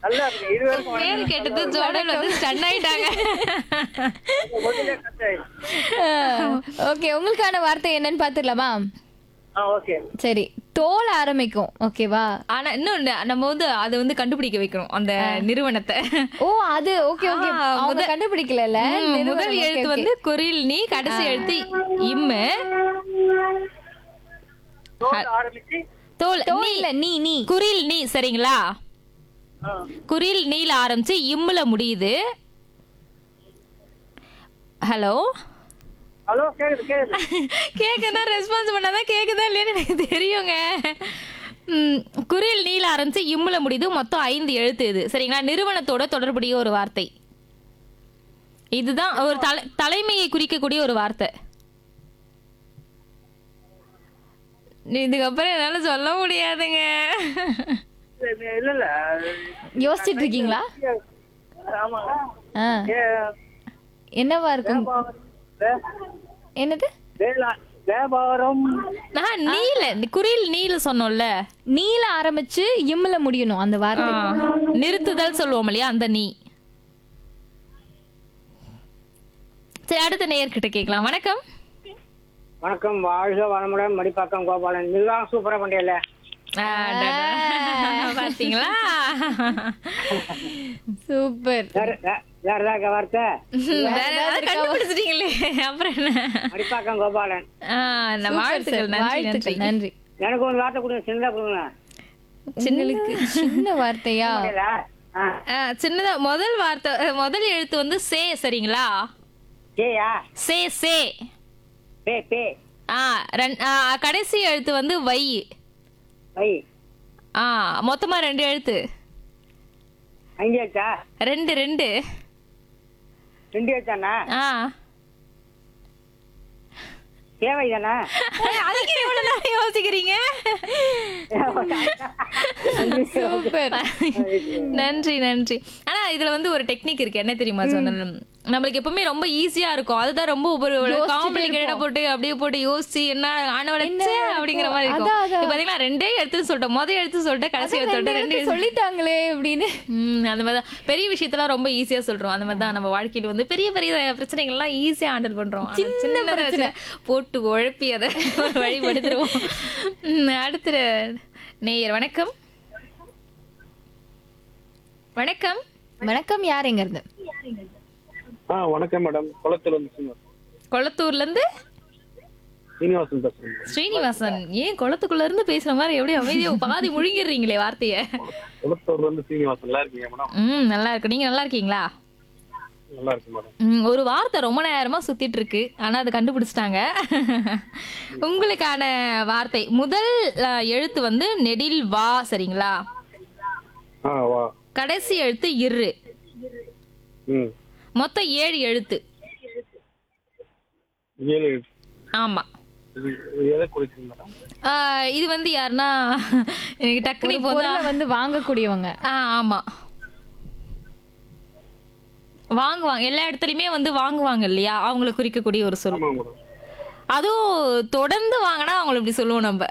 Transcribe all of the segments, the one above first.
நல்லா இருக்கு இருவருக்கும் பேர் கேட்டது ஜோடல் வந்து ஸ்டன் ஆயிட்டாங்க முதல்ல கட் ஆயிடுச்சு ஓகே உங்களுக்கான வார்த்தை என்னன்னு பாத்துடலாமா ஆ ஓகே சரி தோல் ஆரம்பிக்கும் ஓகேவா ஆனா இன்னும் நம்ம வந்து அதை வந்து கண்டுபிடிக்க வைக்கணும் அந்த நிறுவனத்தை ஓ அது ஓகே ஓகே ஆ, அவங்க முத- கண்டுபிடிக்கல ம், முதல் எழுத்து வந்து குரில் நீ கடைசி எழுத்து இம்மு தோல் ஆரம்பிச்சு தோல் தோல் நீ இல்ல நீ நீ குரில் நீ சரிங்களா ஆ, குரில் நீல ஆரம்பிச்சு இம்முல முடியுது ஹலோ ஹலோ கேக்குது கேக்குது கேக்குதா ரெஸ்பான்ஸ் பண்ணாதான் கேக்குதா இல்லையான்னு எனக்கு தெரியுங்க ம், குரில் நீல ஆரம்பிச்சு இம்முல முடியுது மொத்தம் ஐந்து எழுத்து இது சரிங்களா நிறுவனத்தோட தொடர்புடைய ஒரு வார்த்தை இதுதான் ஒரு தலை தலைமையை குறிக்கக்கூடிய ஒரு வார்த்தை இதுக்கப்புறம் என்னால சொல்ல முடியாதுங்க இல்ல இல்ல, இல்ல யோசிச்சிட்டு இருக்கீங்களா ஆமாங்க ஆ, ஏ, என்னவா இருக்கும் வே- என்னது வேளா- வியாபாரம் நான் நீல குரில் நீல சொன்னோம்ல நீல ஆரம்பிச்சு இம்ல முடியணும் அந்த வார்த்தை ஆ, நிறுத்துதல் சொல்லுவோம் இல்லையா அந்த நீ சரி அடுத்த நேயர்கிட்ட கேட்கலாம் வணக்கம் வணக்கம் வாழ்க வளமுடன் மடிப்பாக்கம் கோபாலன் நிர்வாகம் சூப்பரா பண்ணியல அடடா. பாத்தீங்களா சூப்பர் வேற வே- வேற ஏதாவது வார்த்தை வேற ஏதாவது கண்டுபிடிச்சிட்டீங்களே அப்புறம் என்ன மடிப்பாக்கம் கோபாலன் ஆ, இந்த வாழ்த்துக்கள் நன்றி நன்றி வாழ்த்துக்கள் நன்றி எனக்கு ஒரு வார்த்தை கொடுங்க சின்னதா கொடுங்க சின்னலுக்கு சின்ன வார்த்தையா இல்ல? ஆ, ஆ, சின்னதா முதல் வார்த்தை அஹ், முதல் எழுத்து வந்து சே சரிங்களா ஏயா சே சே பே பே ஆ ரெண்- ஆ, கடைசி எழுத்து வந்து வை வை ஆ மொத்தமா ரெண்டு எழுத்து அஞ்சு ஆச்சா ரெண்டு ரெண்டு ரெண்டு ஆச்சாண்ணா ஆ தேவை தானே அதுக்கு எவ்வளவு நேரம் யோசிக்கிறீங்க சூப்பர் நன்றி நன்றி ஆனா இதுல வந்து ஒரு டெக்னிக் இருக்கு என்ன தெரியுமா சொன்னேன் நம்மளுக்கு எப்பவுமே ரொம்ப ஈஸியா இருக்கும் அதுதான் ரொம்ப ஒரு காம்ப்ளிகேட்டடா போட்டு அப்படியே போட்டு யோசிச்சு என்ன ஆனவளச்சே அப்படிங்கிற மாதிரி இருக்கும் அதான், அதான். இப்ப பாத்தீங்கன்னா ரெண்டே எழுத்து சொல்லிட்டேன் முதல் எழுத்து சொல்லிட்டு கடைசி எழுத்து சொல்லிட்டு ரெண்டு எழுத்து சொல்லிட்டாங்களே அப்படின்னு ம் அந்த மாதிரி தான் பெரிய விஷயத்தெல்லாம் ரொம்ப ஈஸியா சொல்றோம் அந்த மாதிரி தான் நம்ம வாழ்க்கையில வந்து பெரிய பெரிய பிரச்சனைகள்லாம் ஈஸியா ஹேண்டில் பண்றோம் ஆனா சின்ன பிரச்சனை போட்டு உழப்பி அதை ஒரு வழிபடுத்துருவோம் ம், அடுத்த நேயர் வணக்கம் வணக்கம் வணக்கம் யார் எங்க இருந்து ஆ வணக்கம் மேடம் குளத்துல இருந்து சீனிவாசன் கொளத்தூர்ல இருந்து சீனிவாசன் பேசுறேன் ஸ்ரீனிவாசன் ஏன் குளத்துக்குள்ள இருந்து பேசுற மாதிரி எப்படியும் அமைதியா பாதி முழுங்கிடுறீங்களே வார்த்தைய குளத்தூர்ல இருந்து சீனிவாசன் நல்லா இருக்கீங்க மேடம் ம் நல்லா இருக்கு நீங்க நல்லா இருக்கீங்களா நல்லா இருக்கு மேடம் ம், ஒரு வார்த்தை ரொம்ப நேரமா சுத்திட்டு இருக்கு ஆனா அதை கண்டுபிடிச்சிட்டாங்க உங்களுக்கான வார்த்தை முதல் அஹ், எழுத்து வந்து நெடில் வா சரிங்களா ஆ வா கடைசி எழுத்து இரு ம் மொத்தம் ஏழு எழுத்து ஏழு ஆமா இது இது எதை குறிக்குது மேடம் ஆஹ், இது வந்து யாருன்னா எனக்கு டக்குனு இப்போ பொருளை வந்து வாங்கக்கூடியவங்க ஆ ஆமா வாங்குவாங்க எல்லா இடத்துலயுமே வந்து வாங்குவாங்க இல்லையா அவங்கள குறிக்கக்கூடிய ஒரு சொல் ஆமா மேடம் அதுவும் தொடர்ந்து வாங்கினா அவங்கள இப்படி சொல்லுவோம் நம்ம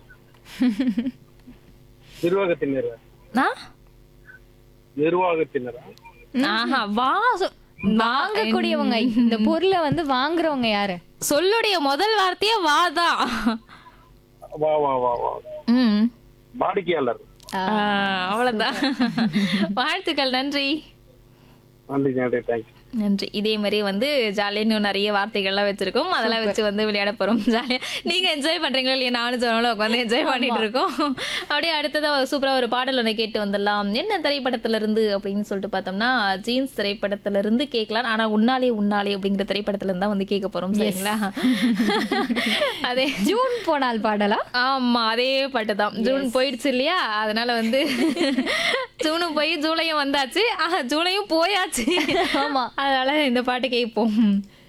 நிர்வாகத்தினர் ஆ? நிர்வாகத்தினரா ஆஹா வா சொ- வாங்கக்கூடியவங்க இந்த பொருளை வந்து வாங்குறவங்க யாரு சொல்லுடைய முதல் வார்த்தையே வாதான் வா வா வா வா ம் வாடிக்கையாளர் ஆ, அவ்வளவுதான் வாழ்த்துக்கள் நன்றி நன்றி நன்றி தேங்க்யூ நன்றி இதே மாதிரி வந்து ஜாலியாக இன்னும் நிறைய வார்த்தைகள்லாம் வச்சிருக்கோம் அதெல்லாம் வச்சு வந்து விளையாட போறோம் ஜாலியா நீங்க என்ஜாய் பண்றீங்களோ இல்லையா நானும் சொன்னாலும் உட்காந்து என்ஜாய் பண்ணிட்டு இருக்கோம் அப்படியே அடுத்ததா சூப்பரா ஒரு பாடல் ஒன்று கேட்டு வந்துடலாம் என்ன திரைப்படத்துல இருந்து அப்படின்னு சொல்லிட்டு பார்த்தோம்னா ஜீன்ஸ் திரைப்படத்துல இருந்து கேட்கலாம் ஆனா உன்னாலே உன்னாலே அப்படிங்கிற திரைப்படத்துல இருந்து தான் வந்து கேட்க போறோம் சரிங்களா அதே ஜூன் போனால் பாடலா ஆமா அதே பாட்டு தான் ஜூன் போயிடுச்சு இல்லையா அதனால வந்து ஜூனும் போய் ஜூலையும் வந்தாச்சு ஆஹா ஜூலையும் போயாச்சு ஆமா அதனால இந்த பாட்டு கேட்போம்